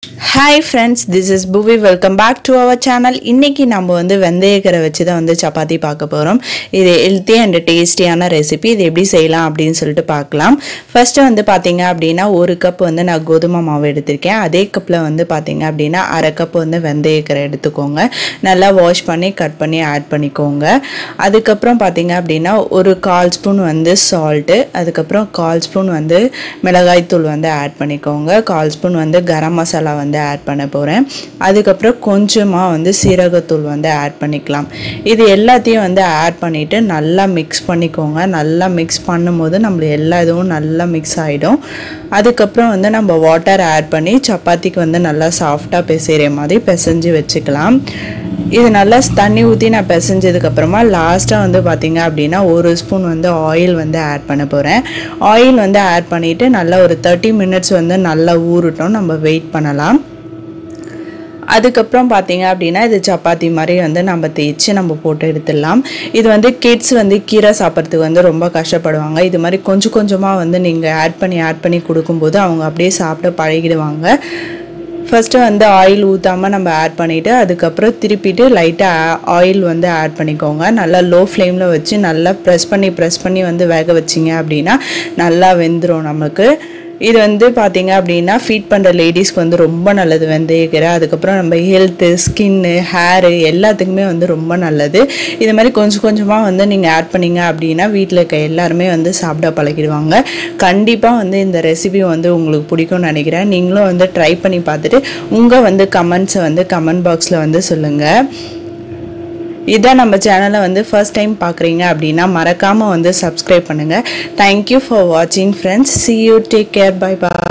hi friends this is Bhuvi welcome back to our channel இன்னைக்கு நம்ம வந்து வெந்தயக்கரை வச்சு தான் வந்து சப்பாத்தி பார்க்க போகிறோம் இது ஹெல்த்தி அண்ட் டேஸ்டியான ரெசிபி இது எப்படி செய்யலாம் அப்படின்னு சொல்லிட்டு பார்க்கலாம் ஃபர்ஸ்ட்டு வந்து பார்த்தீங்க அப்படின்னா ஒரு கப் வந்து நான் கோதுமை மாவு எடுத்திருக்கேன் அதே கப்பில் வந்து பார்த்தீங்க அப்படின்னா அரை கப் வந்து வெந்தயக்கரை எடுத்துக்கோங்க நல்லா வாஷ் பண்ணி கட் பண்ணி ஆட் பண்ணிக்கோங்க அதுக்கப்புறம் பார்த்தீங்க அப்படின்னா ஒரு கால் ஸ்பூன் வந்து சால்ட்டு அதுக்கப்புறம் கால் ஸ்பூன் வந்து மிளகாய்த்தூள் வந்து ஆட் பண்ணிக்கோங்க கால் ஸ்பூன் வந்து கரம் மசாலா வந்து ஆட் பண்ண போகிறேன் அதுக்கப்புறம் கொஞ்சமாக வந்து சீரகத்தூள் வந்து ஆட் பண்ணிக்கலாம் இது எல்லாத்தையும் வந்து ஆட் பண்ணிவிட்டு நல்லா மிக்ஸ் பண்ணிக்கோங்க நல்லா மிக்ஸ் பண்ணும்போது நம்ம எல்லா இதுவும் நல்லா மிக்ஸ் ஆகிடும் அதுக்கப்புறம் வந்து நம்ம வாட்டர் ஆட் பண்ணி சப்பாத்திக்கு வந்து நல்லா சாஃப்டாக பிசைகிற மாதிரி பிசைஞ்சு வச்சுக்கலாம் இது நல்லா தண்ணி ஊற்றி நான் பிசைஞ்சதுக்கப்புறமா லாஸ்ட்டாக வந்து பார்த்தீங்க அப்படின்னா ஒரு ஸ்பூன் வந்து ஆயில் வந்து ஆட் பண்ண போகிறேன் ஆயில் வந்து ஆட் பண்ணிவிட்டு நல்லா ஒரு தேர்ட்டி மினிட்ஸ் வந்து நல்லா ஊறட்டும் நம்ம வெயிட் பண்ணலாம் அதுக்கப்புறம் பார்த்தீங்க அப்படின்னா இது சப்பாத்தி மாதிரி வந்து நம்ம தேய்ச்சி நம்ம போட்டு எடுத்துடலாம் இது வந்து கிட்ஸ் வந்து கீரை சாப்பிட்றதுக்கு வந்து ரொம்ப கஷ்டப்படுவாங்க இது மாதிரி கொஞ்சம் கொஞ்சமாக வந்து நீங்கள் ஆட் பண்ணி ஆட் பண்ணி கொடுக்கும்போது அவங்க அப்படியே சாப்பிட பழகிடுவாங்க ஃபஸ்ட்டு வந்து ஆயில் ஊற்றாமல் நம்ம ஆட் பண்ணிவிட்டு அதுக்கப்புறம் திருப்பிட்டு லைட்டாக ஆயில் வந்து ஆட் பண்ணிக்கோங்க நல்லா லோ ஃப்ளேமில் வச்சு நல்லா ப்ரெஸ் பண்ணி ப்ரெஸ் பண்ணி வந்து வேக வச்சிங்க அப்படின்னா நல்லா வெந்துடும் நமக்கு இது வந்து பார்த்தீங்க அப்படின்னா ஃபீட் பண்ணுற லேடிஸ்க்கு வந்து ரொம்ப நல்லது வெந்தயக்கீரை அதுக்கப்புறம் நம்ம ஹெல்த்து ஸ்கின்னு ஹேரு எல்லாத்துக்குமே வந்து ரொம்ப நல்லது இது மாதிரி கொஞ்சம் கொஞ்சமாக வந்து நீங்கள் ஆட் பண்ணீங்க அப்படின்னா வீட்டில் இருக்க எல்லாருமே வந்து சாப்பிட பழகிடுவாங்க கண்டிப்பாக வந்து இந்த ரெசிபி வந்து உங்களுக்கு பிடிக்கும்னு நினைக்கிறேன் நீங்களும் வந்து ட்ரை பண்ணி பார்த்துட்டு உங்கள் வந்து கமெண்ட்ஸை வந்து கமெண்ட் பாக்ஸில் வந்து சொல்லுங்கள் இதான் நம்ம சேனலை வந்து ஃபர்ஸ்ட் டைம் பார்க்குறீங்க அப்படின்னா மறக்காமல் வந்து சப்ஸ்கிரைப் பண்ணுங்கள் தேங்க்யூ ஃபார் வாட்சிங் friends see you take care bye by